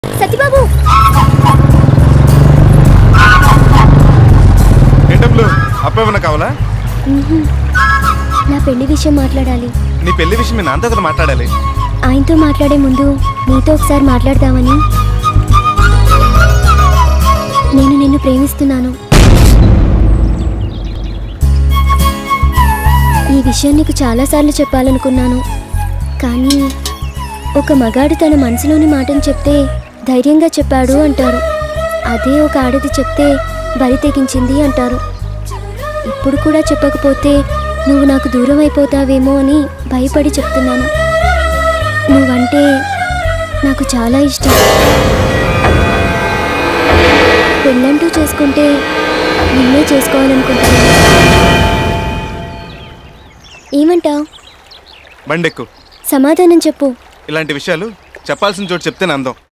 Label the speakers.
Speaker 1: సత్యబాబు
Speaker 2: ఏంటప్పుడు అప్పేమన్నా కావాలా
Speaker 1: మ్మ్హ్మ్. నా పెళ్లి విషయం మాట్లాడాలి
Speaker 2: నీ పెళ్లి విషయం మీ నాన్నతో కదా మాట్లాడాలి
Speaker 1: ఆయనతో మాట్లాడే ముందు నీతో ఒకసారి మాట్లాడదామని నేను నిన్ను ప్రేమిస్తున్నాను ఈ విషయం నీకు చాలాసార్లు చెప్పాలనుకున్నాను కానీ ఒక మగాడు తన మనసులోని మాటను చెప్తే ధైర్యంగా చెప్పాడు అంటారు అదే ఒక ఆడది చెప్తే బరి తెగించింది అంటారు ఇప్పుడు కూడా చెప్పకపోతే నువ్వు నాకు దూరం అయిపోతావేమో అని భయపడి చెప్తున్నాను నువ్వంటే నాకు చాలా ఇష్టం పెళ్ళంటూ చేసుకుంటే నిన్నే చేసుకోవాలనుకుంటున్నాను ఏమంటావ్
Speaker 2: బండెక్కు
Speaker 1: సమాధానం చెప్పు
Speaker 2: ఇలాంటి విషయాలు చెప్పాల్సిన చోటు చెప్తే అందం